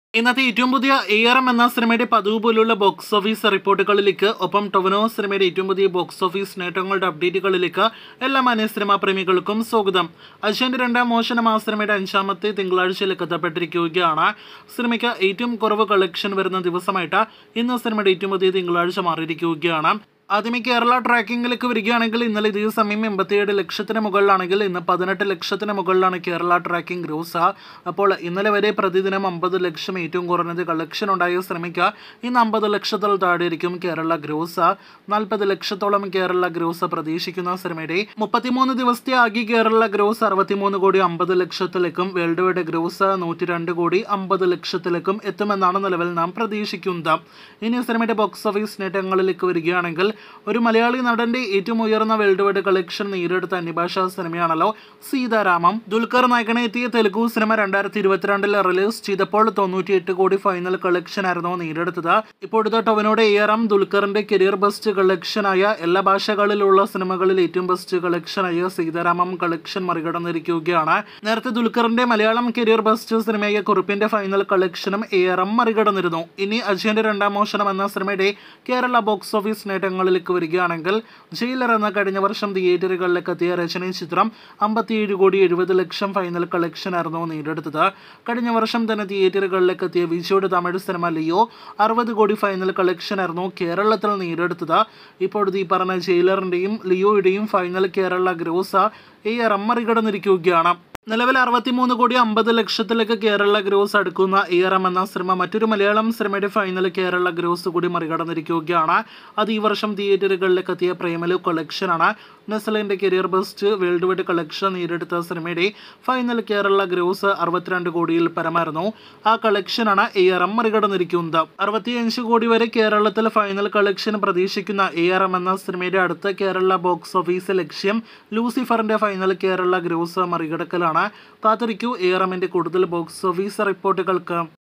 ഇന്നത്തെ ഏറ്റവും പുതിയ എ ആർ എം എന്ന സിനിമയുടെ പതിവ് പോലുള്ള ബോക്സ് ഓഫീസ് റിപ്പോർട്ടുകളിലേക്ക് ഒപ്പം ടൊവിനോ സിനിമയുടെ ഏറ്റവും പുതിയ ബോക്സ് ഓഫീസ് നേട്ടങ്ങളുടെ അപ്ഡേറ്റുകളിലേക്ക് എല്ലാ മാന്യ സിനിമാ പ്രേമികൾക്കും സ്വാഗതം അജയന്റെ രണ്ടാം മോഷണം ആ സിനിമയുടെ അഞ്ചാമത്തെ തിങ്കളാഴ്ചയിലേക്ക് എത്തപ്പെട്ടിരിക്കുകയാണ് സിനിമയ്ക്ക് ഏറ്റവും കുറവ് കളക്ഷൻ വരുന്ന ദിവസമായിട്ട് ഇന്ന് സിനിമയുടെ ഏറ്റവും പുതിയ തിങ്കളാഴ്ച മാറിയിരിക്കുകയാണ് ആദ്യമേ കേരള ട്രാക്കിങ്ങിലേക്ക് വരികയാണെങ്കിൽ ഇന്നലെ ഇതേ സമയം എൺപത്തിയേഴ് ലക്ഷത്തിന് മുകളിലാണെങ്കിൽ ഇന്ന് പതിനെട്ട് ലക്ഷത്തിന് മുകളിലാണ് കേരള ട്രാക്കിംഗ് ഗ്രോസ് അപ്പോൾ ഇന്നലെ വരെ പ്രതിദിനം അമ്പത് ലക്ഷം ഏറ്റവും കുറഞ്ഞത് കളക്ഷൻ ഉണ്ടായ സിനിമയ്ക്ക് ഇന്ന് അമ്പത് ലക്ഷത്തിൽ താഴെയായിരിക്കും കേരള ഗ്രോസ് നാൽപ്പത് ലക്ഷത്തോളം കേരള ഗ്രോസ് പ്രതീക്ഷിക്കുന്ന സിനിമയുടെ മുപ്പത്തിമൂന്ന് ദിവസത്തെ ആകെ കേരള ഗ്രോസ് അറുപത്തിമൂന്ന് കോടി അമ്പത് ലക്ഷത്തിലേക്കും വേൾഡ് വൈഡ് ഗ്രോസ് നൂറ്റി രണ്ട് കോടി അമ്പത് ലക്ഷത്തിലേക്കും എത്തുമെന്നാണ് നിലവിൽ നാം പ്രതീക്ഷിക്കുന്നത് ഇനി സിനിമയുടെ ബോക്സ് ഓഫീസ് നേട്ടങ്ങളിലേക്ക് വരികയാണെങ്കിൽ ഒരു മലയാളി നടന്റെ ഏറ്റവും ഉയർന്ന വേൾഡ് വൈഡ് കളക്ഷൻ നേരിടുത്ത അന്യഭാഷാ സിനിമയാണല്ലോ സീതാരാമം ദുൽഖർ നായകനെ എത്തിയ തെലുഗു സിനിമ രണ്ടായിരത്തി ഇരുപത്തിരണ്ടിൽ റിലീസ് ചെയ്തപ്പോൾ തൊണ്ണൂറ്റിയെട്ട് കോടി ഫൈനൽ കളക്ഷൻ ആയിരുന്നു നേടിയെടുത്തത് ഇപ്പോഴത്തെ ടൊവിനോടെ ഏറാം ദുൽഖറിന്റെ കരിയർ ബെസ്റ്റ് കളക്ഷനായ എല്ലാ ഭാഷകളിലുള്ള സിനിമകളിൽ ഏറ്റവും ബെസ്റ്റ് കളക്ഷനായ സീതാരാമം കളക്ഷൻ മറികടന്നിരിക്കുകയാണ് നേരത്തെ ദുൽഖറിന്റെ മലയാളം കരിയർ ബെസ്റ്റ് സിനിമയായ കുറിപ്പിന്റെ ഫൈനൽ കളക്ഷനും ഏറം മറികടന്നിരുന്നു ഇനി അജയന്റെ രണ്ടാം മോഷണം എന്ന സിനിമയുടെ കേരള ബോക്സ് ഓഫീസ് നേട്ടങ്ങളിലേക്ക് വരികയാണെങ്കിൽ ജയിലർ എന്ന കഴിഞ്ഞ വർഷം തിയേറ്ററുകളിലേക്ക് എത്തിയ രചന ചിത്രം അമ്പത്തിയേഴ് കോടി എഴുപത് ലക്ഷം ഫൈനൽ കളക്ഷൻ ആയിരുന്നു നേടിയെടുത്തത് കഴിഞ്ഞ വർഷം തന്നെ തിയേറ്ററുകളിലേക്ക് എത്തിയ വിജയുടെ തമിഴ് സിനിമ ലിയോ അറുപത് കോടി ഫൈനൽ കളക്ഷൻ ആയിരുന്നു കേരളത്തിൽ നേടിയെടുത്തത് ഇപ്പോഴത്തെ ഈ പറഞ്ഞ ജയിലറിന്റെയും ലിയോയുടെയും ഫൈനൽ കേരള ഗ്രോസ് ഈ മറികടന്നിരിക്കുകയാണ് നിലവിൽ അറുപത്തിമൂന്ന് കോടി അമ്പത് ലക്ഷത്തിലേക്ക് കേരള ഗ്രോസ് അടുക്കുന്ന ഇയറം എന്ന സിനിമ മറ്റൊരു മലയാളം സിനിമയുടെ ഫൈനൽ കേരള ഗ്രോസ് കൂടി മറികടന്നിരിക്കുകയാണ് അത് ഈ വർഷം തിയേറ്ററുകളിലേക്ക് എത്തിയ പ്രേമലു കളക്ഷനാണ് നെസലിന്റെ career best world wide collection നേരിടുത്ത സിനിമയുടെ ഫൈനൽ കേരള ഗ്രോസ് അറുപത്തിരണ്ട് കോടിയിൽ പരമായിരുന്നു ആ കളക്ഷനാണ് ഇയറം മറികടന്നിരിക്കുന്നത് അറുപത്തിയഞ്ച് കോടി വരെ കേരളത്തിൽ ഫൈനൽ കളക്ഷൻ പ്രതീക്ഷിക്കുന്ന ഇയറം എന്ന സിനിമയുടെ അടുത്ത കേരള ബോക്സ് ഓഫീസ് ലക്ഷ്യം ലൂസിഫറിന്റെ ഫൈനൽ കേരള ഗ്രോസ് മറികടക്കലാണ് കാത്തിരിക്കൂ എയറമിന്റെ കൂടുതൽ ബോക്സ് ഓഫീസ് റിപ്പോർട്ടുകൾക്ക്